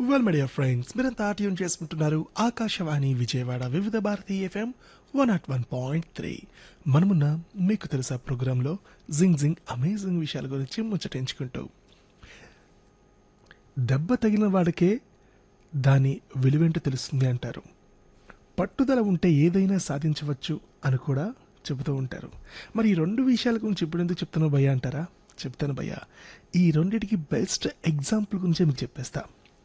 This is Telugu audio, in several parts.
వెల్ మై డియర్ ఫ్రెండ్స్ మీరంతా ట్యూన్ చేసుకుంటున్నారు Akashvani Vijayawada Vividh Bharati FM one nought one point three మనమున్న మీకు తెలుసా ప్రోగ్రాంలో జింగ్ జింగ్ అమేజింగ్ విషయాల గురించి ముచ్చటించుకుంటూ దెబ్బ తగిలిన వాడికే దాని విలువేంటో తెలుస్తుంది అంటారు పట్టుదల ఉంటే ఏదైనా సాధించవచ్చు అని కూడా చెబుతూ ఉంటారు మరి ఈ రెండు విషయాల గురించి ఇప్పుడు ఎందుకు చెప్తాను భయ్య అంటారా చెప్తాను భయ్య ఈ రెండిటికి బెస్ట్ ఎగ్జాంపుల్ గురించి మీకు చెప్పేస్తా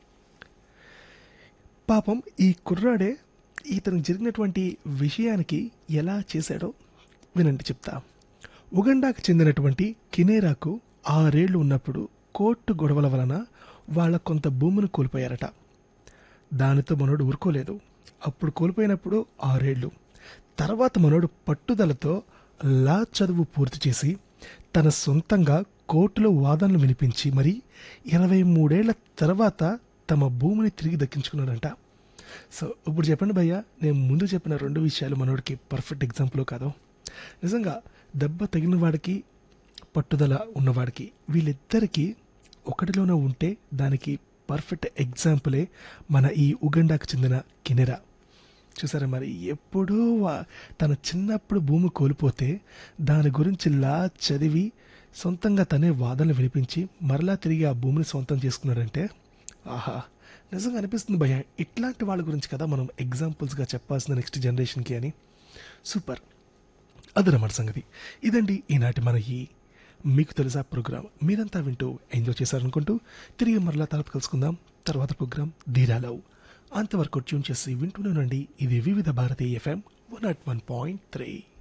పాపం ఈ కుర్రాడే ఇతనికి జరిగినటువంటి విషయానికి ఎలా చేశాడో వినండి చెప్తా ఉగండాకు చెందినటువంటి కినేరాకు ఆరేళ్లు ఉన్నప్పుడు కోర్టు గొడవల వలన వాళ్ళ కొంత భూమిని కోల్పోయారట దానితో మనోడు ఊరుకోలేదు అప్పుడు కోల్పోయినప్పుడు ఆరేళ్లు తర్వాత మనోడు పట్టుదలతో లా చదువు పూర్తి చేసి తన సొంతంగా కోర్టులో వాదనలు వినిపించి మరి ఇరవై మూడేళ్ల తర్వాత తమ భూమిని తిరిగి దక్కించుకున్నాడంట సో ఇప్పుడు చెప్పండి భయ్య నేను ముందు చెప్పిన రెండు విషయాలు మనోడికి పర్ఫెక్ట్ ఎగ్జాంపుల్ కాదు నిజంగా దెబ్బ తగిలిన వాడికి పట్టుదల ఉన్నవాడికి వీళ్ళిద్దరికీ ఒకటిలోనే ఉంటే దానికి పర్ఫెక్ట్ ఎగ్జాంపులే మన ఈ ఉగండాకు చెందిన కెనెరా చూసారా మరి ఎప్పుడూ వా- తన చిన్నప్పుడు భూమి కోల్పోతే దాని గురించి లా చదివి సొంతంగా తనే వాదనలు వినిపించి మరలా తిరిగి ఆ భూమిని సొంతం చేసుకున్నాడంటే ఆహా నిజంగా అనిపిస్తుంది భయ్య ఇట్లాంటి వాళ్ళ గురించి కదా మనం ఎగ్జాంపుల్స్గా చెప్పాల్సిన నెక్స్ట్ జనరేషన్కి అని సూపర్ అదనమాట సంగతి ఇదండి ఈనాటి మన ఈ మీకు తెలుసా ప్రోగ్రామ్ మీరంతా వింటూ ఎంజాయ్ చేశారనుకుంటూ తిరిగి మరలా తర్వాత కలుసుకుందాం తర్వాత ప్రోగ్రామ్ ధీరాలవ్ అంతవరకు ట్యూన్ చేసి వింటూనే ఉండండి ఇది Vividh Bharati FM one nought one point three